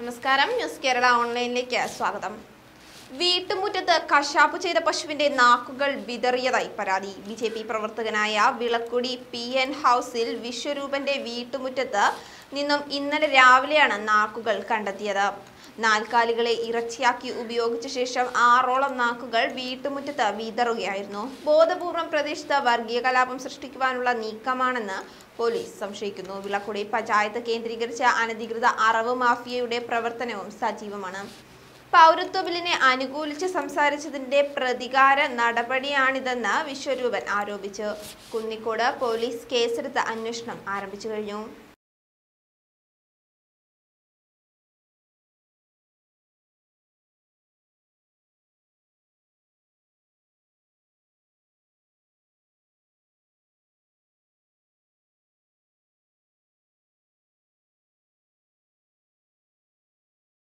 നമസ്കാരം ന്യൂസ് കേരള ഓൺലൈനിലേക്ക് സ്വാഗതം വീട്ടുമുറ്റത്ത് കശാപ്പ് ചെയ്ത പശുവിന്റെ നാക്കുകൾ വിതറിയതായി പരാതി ബി ജെ പി പ്രവർത്തകനായ വിളക്കുടി പി എൻ ഹൗസിൽ വിശ്വരൂപന്റെ വീട്ടുമുറ്റത്ത് നിന്നും ഇന്നലെ രാവിലെയാണ് നാക്കുകൾ കണ്ടെത്തിയത് നാൽക്കാലികളെ ഇറച്ചിയാക്കി ഉപയോഗിച്ച ശേഷം ആറോളം നാക്കുകൾ വീട്ടുമുറ്റത്ത് വിതറുകയായിരുന്നു ബോധപൂർവം പ്രദേശത്ത് വർഗീയ കലാപം സൃഷ്ടിക്കുവാനുള്ള നീക്കമാണെന്ന് പോലീസ് സംശയിക്കുന്നു വിളക്കുടി പഞ്ചായത്ത് കേന്ദ്രീകരിച്ച അനധികൃത അറവ് മാഫിയയുടെ പ്രവർത്തനവും സജീവമാണ് പൗരത്വ ബില്ലിനെ അനുകൂലിച്ച് സംസാരിച്ചതിന്റെ പ്രതികാര നടപടിയാണിതെന്ന് വിശ്വരൂപൻ ആരോപിച്ചു കുന്നിക്കോട് പോലീസ് കേസെടുത്ത് അന്വേഷണം ആരംഭിച്ചു കഴിഞ്ഞു